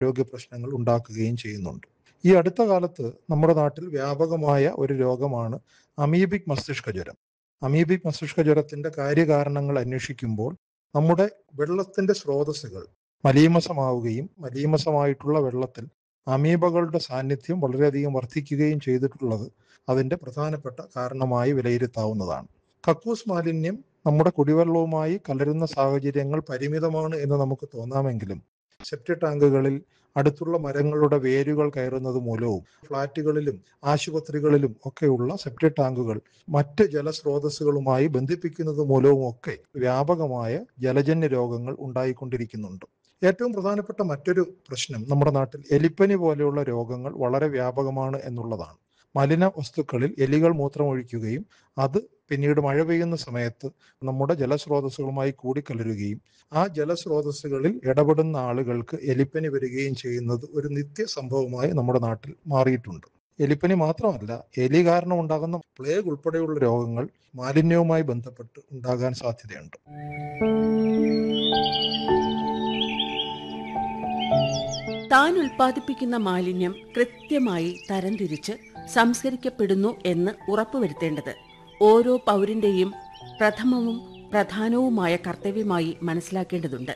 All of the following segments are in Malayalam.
ആരോഗ്യ പ്രശ്നങ്ങൾ ഉണ്ടാക്കുകയും ചെയ്യുന്നുണ്ട് ഈ അടുത്ത കാലത്ത് നമ്മുടെ നാട്ടിൽ വ്യാപകമായ ഒരു രോഗമാണ് അമീബിക് മസ്തിഷ്ക ജ്വരം അമീബിക് മസ്തിഷ്ക ജ്വരത്തിന്റെ കാര്യകാരണങ്ങൾ അന്വേഷിക്കുമ്പോൾ നമ്മുടെ വെള്ളത്തിന്റെ സ്രോതസ്സുകൾ മലീമസമാവുകയും മലീമസമായിട്ടുള്ള വെള്ളത്തിൽ അമീബകളുടെ സാന്നിധ്യം വളരെയധികം വർദ്ധിക്കുകയും ചെയ്തിട്ടുള്ളത് അതിന്റെ പ്രധാനപ്പെട്ട കാരണമായി വിലയിരുത്താവുന്നതാണ് കക്കൂസ് മാലിന്യം നമ്മുടെ കുടിവെള്ളവുമായി കലരുന്ന സാഹചര്യങ്ങൾ പരിമിതമാണ് എന്ന് നമുക്ക് തോന്നാമെങ്കിലും സെപ്റ്റി ടാങ്കുകളിൽ അടുത്തുള്ള മരങ്ങളുടെ വേരുകൾ കയറുന്നത് മൂലവും ഫ്ളാറ്റുകളിലും ആശുപത്രികളിലും ഒക്കെയുള്ള സെപ്റ്റി ടാങ്കുകൾ മറ്റ് ജലസ്രോതസ്സുകളുമായി ബന്ധിപ്പിക്കുന്നത് മൂലവും ഒക്കെ വ്യാപകമായ ജലജന്യ രോഗങ്ങൾ ഉണ്ടായിക്കൊണ്ടിരിക്കുന്നുണ്ട് ഏറ്റവും പ്രധാനപ്പെട്ട മറ്റൊരു പ്രശ്നം നമ്മുടെ നാട്ടിൽ എലിപ്പനി പോലെയുള്ള രോഗങ്ങൾ വളരെ വ്യാപകമാണ് എന്നുള്ളതാണ് മലിന വസ്തുക്കളിൽ എലികൾ മൂത്രമൊഴിക്കുകയും അത് പിന്നീട് മഴ പെയ്യുന്ന സമയത്ത് നമ്മുടെ ജലസ്രോതസ്സുകളുമായി കൂടിക്കലരുകയും ആ ജലസ്രോതസ്സുകളിൽ ഇടപെടുന്ന ആളുകൾക്ക് എലിപ്പനി വരികയും ചെയ്യുന്നത് ഒരു നിത്യ സംഭവമായി നമ്മുടെ നാട്ടിൽ മാറിയിട്ടുണ്ട് എലിപ്പനി മാത്രമല്ല എലി കാരണം ഉണ്ടാകുന്ന പ്ലേഗ് ഉൾപ്പെടെയുള്ള രോഗങ്ങൾ മാലിന്യവുമായി ബന്ധപ്പെട്ട് ഉണ്ടാകാൻ സാധ്യതയുണ്ട് താൻ ഉൽപ്പാദിപ്പിക്കുന്ന മാലിന്യം കൃത്യമായി തരംതിരിച്ച് സംസ്കരിക്കപ്പെടുന്നു എന്ന് ഉറപ്പുവരുത്തേണ്ടത് ഓരോ പൗരന്റെയും പ്രഥമവും പ്രധാനവുമായ കർത്തവ്യമായി മനസ്സിലാക്കേണ്ടതുണ്ട്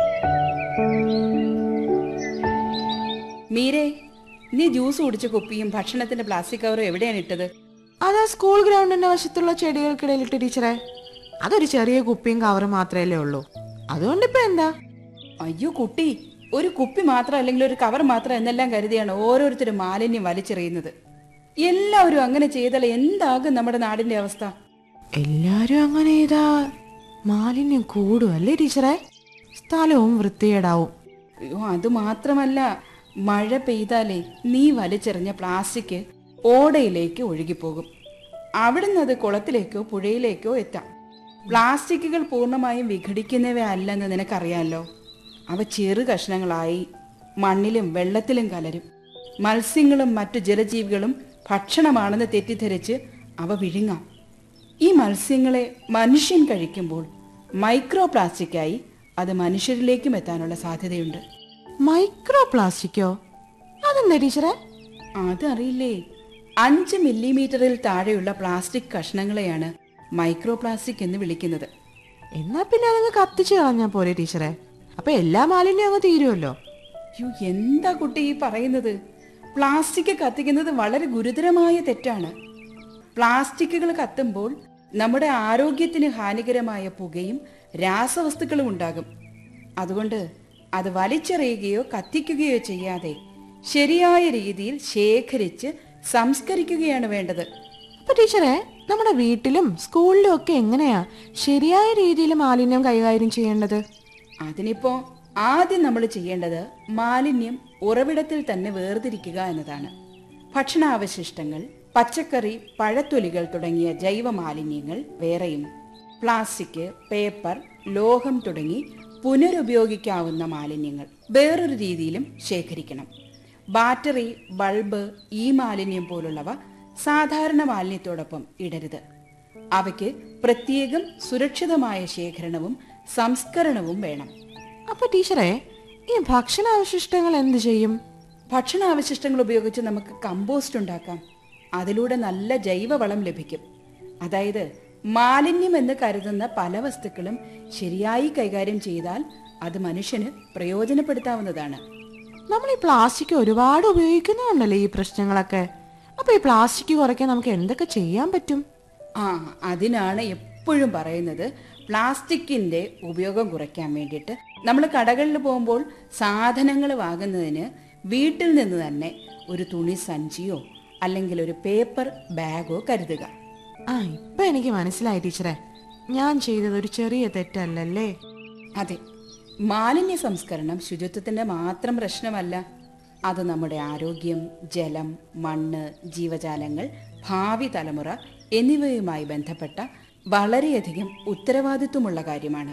മീരെ നീ ജ്യൂസ് കുടിച്ച കുപ്പിയും ഭക്ഷണത്തിന്റെ പ്ലാസ്റ്റിക് കവറും എവിടെയാണ് ഇട്ടത് അതാ സ്കൂൾ ഗ്രൗണ്ടിന്റെ വശത്തുള്ള ചെടികൾക്കിടയിലിട്ട് ടീച്ചറെ അതൊരു ചെറിയ കുപ്പിയും കവറും മാത്രമല്ലേ ഉള്ളൂ അതുകൊണ്ട് ഇപ്പൊ എന്താ അയ്യോ കുട്ടി ഒരു കുപ്പി മാത്രം അല്ലെങ്കിൽ ഒരു കവർ മാത്രം എന്നെല്ലാം കരുതിയാണ് ഓരോരുത്തരും മാലിന്യം വലിച്ചെറിയുന്നത് എല്ലാവരും അങ്ങനെ ചെയ്താൽ എന്താകും നമ്മുടെ നാടിന്റെ അവസ്ഥ എല്ലാരും അങ്ങനെ ചെയ്താ മാലിന്യം കൂടും അല്ലേ ടീച്ചറെ സ്ഥലവും വൃത്തികേടാവും അയ്യോ അത് മാത്രമല്ല മഴ പെയ്താലേ നീ വലിച്ചെറിഞ്ഞ പ്ലാസ്റ്റിക് ഓടയിലേക്ക് ഒഴുകിപ്പോകും അവിടുന്ന് അത് കുളത്തിലേക്കോ പുഴയിലേക്കോ എത്താം പ്ലാസ്റ്റിക്കുകൾ പൂർണ്ണമായും വിഘടിക്കുന്നവയല്ലെന്ന് നിനക്കറിയാമല്ലോ അവ ചെറു കഷ്ണങ്ങളായി മണ്ണിലും വെള്ളത്തിലും കലരും മത്സ്യങ്ങളും മറ്റു ജലജീവികളും ഭക്ഷണമാണെന്ന് തെറ്റിദ്ധരിച്ച് അവ വിഴുങ്ങാം ഈ മത്സ്യങ്ങളെ മനുഷ്യൻ കഴിക്കുമ്പോൾ മൈക്രോ പ്ലാസ്റ്റിക്കായി അത് മനുഷ്യരിലേക്കും എത്താനുള്ള സാധ്യതയുണ്ട് മൈക്രോ പ്ലാസ്റ്റിക്കോ അതെന്താ ടീച്ചറെ അതറിയില്ലേ അഞ്ച് മില്ലിമീറ്ററിൽ താഴെയുള്ള പ്ലാസ്റ്റിക് കഷ്ണങ്ങളെയാണ് മൈക്രോ പ്ലാസ്റ്റിക് എന്ന് വിളിക്കുന്നത് എന്നാ പിന്നെ അതങ്ങ് കത്തിച്ച് കളഞ്ഞാ പോരെ ടീച്ചറെ അപ്പൊ എല്ലാ മാലിന്യം അങ്ങ് തീരുമല്ലോ യോ എന്താ കുട്ടി ഈ പറയുന്നത് പ്ലാസ്റ്റിക് കത്തിക്കുന്നത് വളരെ ഗുരുതരമായ തെറ്റാണ് പ്ലാസ്റ്റിക്കുകൾ കത്തുമ്പോൾ നമ്മുടെ ആരോഗ്യത്തിന് ഹാനികരമായ പുകയും രാസവസ്തുക്കളും ഉണ്ടാകും അതുകൊണ്ട് അത് വലിച്ചെറിയുകയോ കത്തിക്കുകയോ ചെയ്യാതെ ശരിയായ രീതിയിൽ ശേഖരിച്ച് സംസ്കരിക്കുകയാണ് വേണ്ടത് അപ്പൊ ടീച്ചറെ നമ്മുടെ വീട്ടിലും സ്കൂളിലും ഒക്കെ എങ്ങനെയാ ശരിയായ രീതിയിൽ മാലിന്യം കൈകാര്യം ചെയ്യേണ്ടത് അതിനിപ്പോ ആദ്യം നമ്മൾ ചെയ്യേണ്ടത് മാലിന്യം ഉറവിടത്തിൽ തന്നെ വേർതിരിക്കുക എന്നതാണ് ഭക്ഷണാവശിഷ്ടങ്ങൾ പച്ചക്കറി പഴത്തൊലികൾ തുടങ്ങിയ ജൈവ മാലിന്യങ്ങൾ വേറെയും പ്ലാസ്റ്റിക് പേപ്പർ ലോഹം തുടങ്ങി പുനരുപയോഗിക്കാവുന്ന മാലിന്യങ്ങൾ വേറൊരു രീതിയിലും ശേഖരിക്കണം ബാറ്ററി ബൾബ് ഈ മാലിന്യം പോലുള്ളവ സാധാരണ മാലിന്യത്തോടൊപ്പം ഇടരുത് അവയ്ക്ക് പ്രത്യേകം സുരക്ഷിതമായ ശേഖരണവും സംസ്കരണവും വേണം അപ്പൊ ടീച്ചറെ ഈ ഭക്ഷണാവശിഷ്ടങ്ങൾ എന്ത് ചെയ്യും ഭക്ഷണാവശിഷ്ടങ്ങൾ ഉപയോഗിച്ച് നമുക്ക് കമ്പോസ്റ്റ് ഉണ്ടാക്കാം അതിലൂടെ നല്ല ജൈവവളം ലഭിക്കും അതായത് മാലിന്യം എന്ന് കരുതുന്ന പല വസ്തുക്കളും ശരിയായി കൈകാര്യം ചെയ്താൽ അത് മനുഷ്യന് പ്രയോജനപ്പെടുത്താവുന്നതാണ് നമ്മൾ ഈ പ്ലാസ്റ്റിക് ഒരുപാട് ഉപയോഗിക്കുന്നുണ്ടല്ലോ ഈ പ്രശ്നങ്ങളൊക്കെ അപ്പൊ ഈ പ്ലാസ്റ്റിക് കുറയ്ക്കാൻ നമുക്ക് എന്തൊക്കെ ചെയ്യാൻ പറ്റും ആ അതിനാണ് എപ്പോഴും പറയുന്നത് പ്ലാസ്റ്റിക്കിന്റെ ഉപയോഗം കുറയ്ക്കാൻ വേണ്ടിയിട്ട് നമ്മൾ കടകളിൽ പോകുമ്പോൾ സാധനങ്ങൾ വാങ്ങുന്നതിന് വീട്ടിൽ നിന്ന് തന്നെ ഒരു തുണി സഞ്ചിയോ അല്ലെങ്കിൽ ഒരു പേപ്പർ ബാഗോ കരുതുക ആ ഇപ്പൊ എനിക്ക് മനസ്സിലായി ടീച്ചറെ ഞാൻ ചെയ്തത് ഒരു ചെറിയ തെറ്റല്ലല്ലേ അതെ മാലിന്യ സംസ്കരണം ശുചിത്വത്തിന്റെ മാത്രം പ്രശ്നമല്ല അത് നമ്മുടെ ആരോഗ്യം ജലം മണ്ണ് ജീവജാലങ്ങൾ ഭാവി തലമുറ എന്നിവയുമായി ബന്ധപ്പെട്ട വളരെയധികം ഉത്തരവാദിത്വമുള്ള കാര്യമാണ്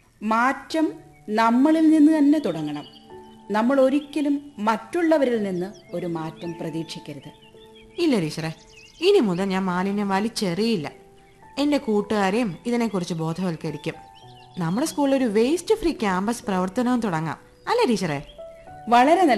മാറ്റം നമ്മളിൽ നിന്ന് തന്നെ തുടങ്ങണം നമ്മൾ ഒരിക്കലും മറ്റുള്ളവരിൽ നിന്ന് ഒരു മാറ്റം പ്രതീക്ഷിക്കരുത് ഇല്ല ടീച്ചറെ ഇനി മുതൽ ഞാൻ മാലിന്യം വലിച്ചെറിയില്ല എന്റെ കൂട്ടുകാരെയും ഇതിനെക്കുറിച്ച് ബോധവൽക്കരിക്കും നമ്മുടെ സ്കൂളിൽ ഒരു വേസ്റ്റ് ഫ്രീ ക്യാമ്പസ് പ്രവർത്തനവും തുടങ്ങാം അല്ലേ ടീച്ചറെ വളരെ നല്ല